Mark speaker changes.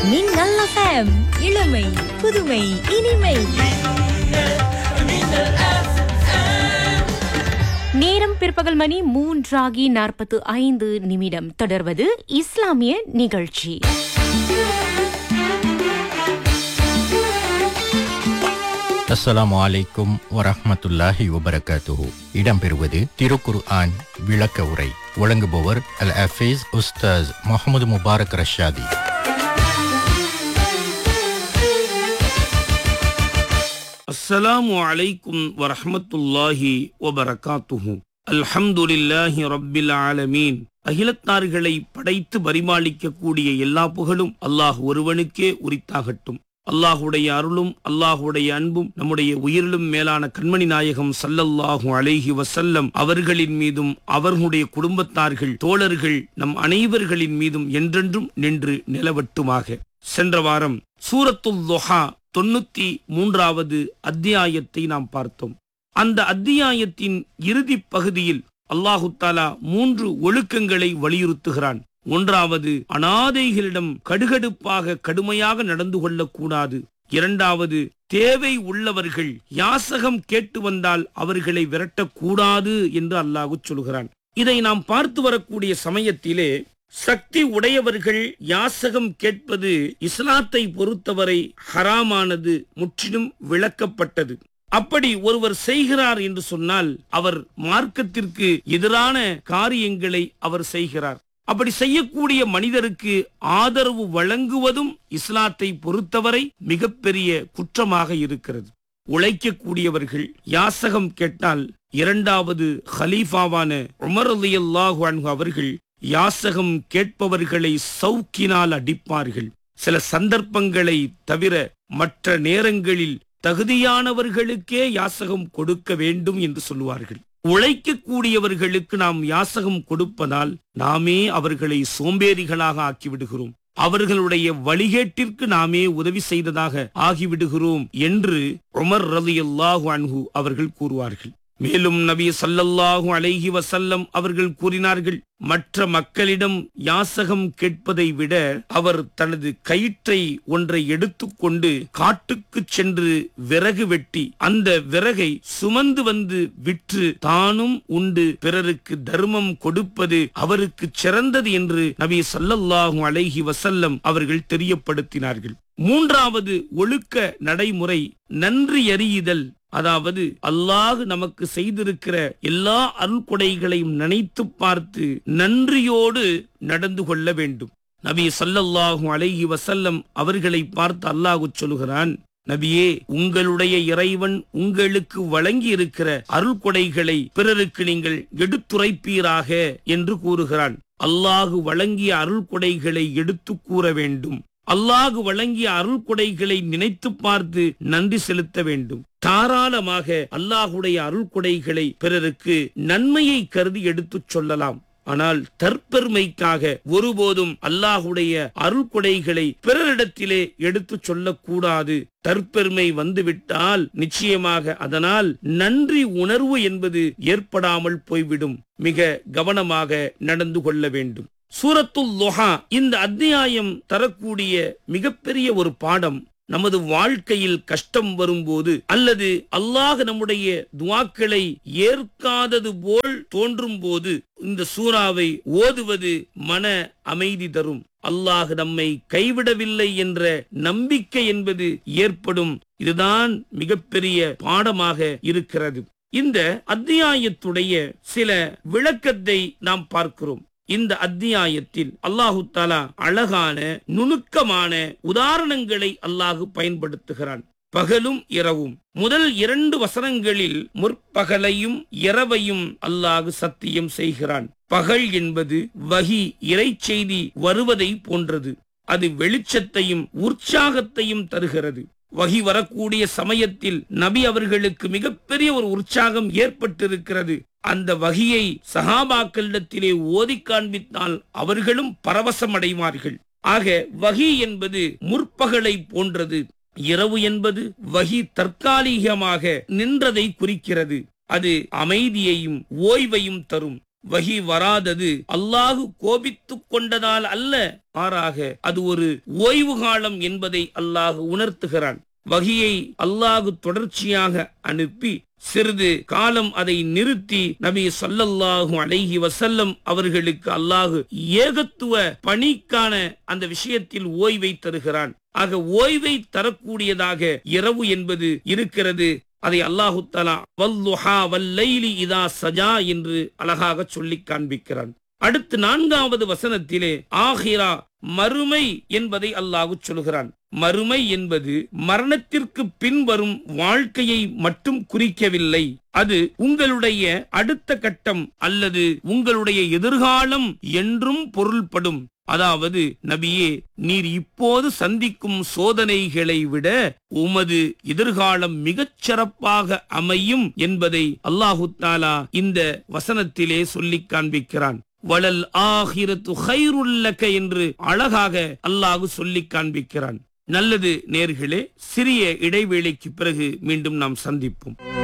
Speaker 1: மின்னல் எஃப்எம் இளமை புதுமை இனிமை நேரம் பிற்பகல் மணி மூன்றாகி நாற்பத்து ஐந்து நிமிடம் தொடர்வது இஸ்லாமிய நிகழ்ச்சி
Speaker 2: அஸ்ஸலாமு அலைக்கும் வரஹ்மத்துல்லாஹி வபரகாத்துஹு இடம்பெறுவது திருக்குர் ஆன் விளக்க உரை வழங்குபவர் அல் அஃபீஸ் உஸ்தாஸ் முகமது முபாரக் ரஷாதி
Speaker 3: அஸ்ஸலாமு அலைக்கும் வரஹ்மத்துல்லாஹி வபரகாத்துஹு அல்ஹம்துலில்லாஹி ரப்பில் ஆலமீன் அகிலத்தார்களை படைத்து பரிமாளிக்கக்கூடிய எல்லா புகழும் அல்லாஹ் ஒருவனுக்கே உரித்தாகட்டும் அல்லாஹுடைய அருளும் அல்லாஹுடைய அன்பும் நம்முடைய உயிரிலும் மேலான கண்மணி நாயகம் சல்லல்லாஹு அலைஹி வசல்லம் அவர்களின் மீதும் அவர்களுடைய குடும்பத்தார்கள் தோழர்கள் நம் அனைவர்களின் மீதும் என்றென்றும் நின்று நிலவட்டுமாக சென்ற வாரம் சூரத்துல் துஹா தொண்ணூத்தி மூன்றாவது அத்தியாயத்தை நாம் பார்த்தோம் அந்த அத்தியாயத்தின் இறுதி பகுதியில் அல்லாஹு தாலா மூன்று ஒழுக்கங்களை வலியுறுத்துகிறான் ஒன்றாவது அனாதைகளிடம் கடுகடுப்பாக கடுமையாக நடந்து கொள்ளக்கூடாது இரண்டாவது தேவை உள்ளவர்கள் யாசகம் கேட்டு வந்தால் அவர்களை விரட்டக்கூடாது என்று அல்லாஹு சொல்கிறான் இதை நாம் பார்த்து வரக்கூடிய சமயத்திலே சக்தி உடையவர்கள் யாசகம் கேட்பது இஸ்லாத்தை பொறுத்தவரை ஹராமானது முற்றிலும் விளக்கப்பட்டது அப்படி ஒருவர் செய்கிறார் என்று சொன்னால் அவர் மார்க்கத்திற்கு எதிரான காரியங்களை அவர் செய்கிறார் அப்படி செய்யக்கூடிய மனிதருக்கு ஆதரவு வழங்குவதும் இஸ்லாத்தை பொறுத்தவரை மிகப்பெரிய குற்றமாக இருக்கிறது உழைக்கக்கூடியவர்கள் யாசகம் கேட்டால் இரண்டாவது ஹலீஃபாவான உமர் அலியல்லாஹு அன்ஹு அவர்கள் யாசகம் கேட்பவர்களை சவுக்கினால் அடிப்பார்கள் சில சந்தர்ப்பங்களை தவிர மற்ற நேரங்களில் தகுதியானவர்களுக்கே யாசகம் கொடுக்க வேண்டும் என்று சொல்லுவார்கள் உழைக்கக்கூடியவர்களுக்கு நாம் யாசகம் கொடுப்பதால் நாமே அவர்களை சோம்பேறிகளாக ஆக்கிவிடுகிறோம் அவர்களுடைய வழிகேட்டிற்கு நாமே உதவி செய்ததாக ஆகிவிடுகிறோம் என்று உமர் ரலியல்லாஹு அன்ஹு அவர்கள் கூறுவார்கள் மேலும் நபி சல்லல்லாஹு அலைஹி வசல்லம் அவர்கள் கூறினார்கள் மற்ற மக்களிடம் யாசகம் கேட்பதை விட அவர் தனது கயிற்றை ஒன்றை எடுத்துக்கொண்டு காட்டுக்கு சென்று விறகு வெட்டி அந்த விறகை சுமந்து வந்து விற்று தானும் உண்டு பிறருக்கு தர்மம் கொடுப்பது அவருக்கு சிறந்தது என்று நபி சல்லல்லாஹு அலைஹி வசல்லம் அவர்கள் தெரியப்படுத்தினார்கள் மூன்றாவது ஒழுக்க நடைமுறை நன்றி அறியுதல் அதாவது அல்லாஹ் நமக்கு செய்திருக்கிற எல்லா அருள்கொடைகளையும் நினைத்து பார்த்து நன்றியோடு நடந்து கொள்ள வேண்டும் நபி சல்லல்லாஹு அலைஹி வசல்லம் அவர்களை பார்த்து அல்லாஹு சொல்கிறான் நபியே உங்களுடைய இறைவன் உங்களுக்கு வழங்கி இருக்கிற அருள்கொடைகளை பிறருக்கு நீங்கள் எடுத்துரைப்பீராக என்று கூறுகிறான் அல்லாஹு வழங்கிய அருள்கொடைகளை எடுத்து கூற வேண்டும் அல்லாஹு வழங்கிய அருள் கொடைகளை நினைத்து பார்த்து நன்றி செலுத்த வேண்டும் தாராளமாக அல்லாஹுடைய அருள் கொடைகளை பிறருக்கு நன்மையை கருதி எடுத்துச் சொல்லலாம் ஆனால் தற்பெருமைக்காக ஒருபோதும் அல்லாஹுடைய அருள் கொடைகளை பிறரிடத்திலே எடுத்து சொல்லக்கூடாது தற்பெருமை வந்துவிட்டால் நிச்சயமாக அதனால் நன்றி உணர்வு என்பது ஏற்படாமல் போய்விடும் மிக கவனமாக நடந்து கொள்ள வேண்டும் சூரத்துல் லொஹா இந்த அத்தியாயம் தரக்கூடிய மிகப்பெரிய ஒரு பாடம் நமது வாழ்க்கையில் கஷ்டம் வரும்போது அல்லது அல்லாஹ் நம்முடைய துவாக்களை ஏற்காதது போல் தோன்றும் போது இந்த சூறாவை ஓதுவது மன அமைதி தரும் அல்லாஹ் நம்மை கைவிடவில்லை என்ற நம்பிக்கை என்பது ஏற்படும் இதுதான் மிகப்பெரிய பாடமாக இருக்கிறது இந்த அத்தியாயத்துடைய சில விளக்கத்தை நாம் பார்க்கிறோம் இந்த அத்தியாயத்தில் அல்லாஹு தாலா அழகான நுணுக்கமான உதாரணங்களை அல்லாஹு பயன்படுத்துகிறான் பகலும் இரவும் முதல் இரண்டு வசனங்களில் முற்பகலையும் இரவையும் அல்லாஹு சத்தியம் செய்கிறான் பகல் என்பது வகி இறை செய்தி வருவதை போன்றது அது வெளிச்சத்தையும் உற்சாகத்தையும் தருகிறது வகி வரக்கூடிய சமயத்தில் நபி அவர்களுக்கு மிகப்பெரிய ஒரு உற்சாகம் ஏற்பட்டிருக்கிறது அந்த வகியை சகாபாக்களிடத்திலே ஓதி காண்பித்தால் அவர்களும் பரவசம் அடைவார்கள் ஆக வகி என்பது முற்பகலை போன்றது இரவு என்பது வகி தற்காலிகமாக நின்றதை குறிக்கிறது அது அமைதியையும் ஓய்வையும் தரும் வகி வராதது அல்லாஹு கோபித்துக் கொண்டதால் அல்ல மாறாக அது ஒரு ஓய்வு காலம் என்பதை அல்லாஹ் உணர்த்துகிறான் வகியை அல்லாஹு தொடர்ச்சியாக அனுப்பி சிறிது காலம் அதை நிறுத்தி நபி சொல்லல்லாஹு அலைஹி வசல்லம் அவர்களுக்கு அல்லாஹு ஏகத்துவ பணிக்கான அந்த விஷயத்தில் ஓய்வை தருகிறான் ஆக ஓய்வை தரக்கூடியதாக இரவு என்பது இருக்கிறது அதை அல்லாஹு தலா வல்லுஹா வல்லைலி இதா சஜா என்று அழகாக சொல்லி காண்பிக்கிறான் அடுத்து நான்காவது வசனத்திலே ஆஹிரா மறுமை என்பதை அல்லாஹு சொல்கிறான் மறுமை என்பது மரணத்திற்கு பின் வரும் வாழ்க்கையை மட்டும் குறிக்கவில்லை அது உங்களுடைய அடுத்த கட்டம் அல்லது உங்களுடைய எதிர்காலம் என்றும் பொருள்படும் அதாவது நபியே நீர் இப்போது சந்திக்கும் சோதனைகளை விட உமது எதிர்காலம் மிகச் சிறப்பாக அமையும் என்பதை அல்லாஹு தாலா இந்த வசனத்திலே சொல்லிக் காண்பிக்கிறான் வளல் ஆஹிரத்து ஹைருல்லக என்று அழகாக அல்லாஹு சொல்லிக் காண்பிக்கிறான் நல்லது நேர்களே சிறிய இடைவேளைக்கு பிறகு மீண்டும் நாம் சந்திப்போம்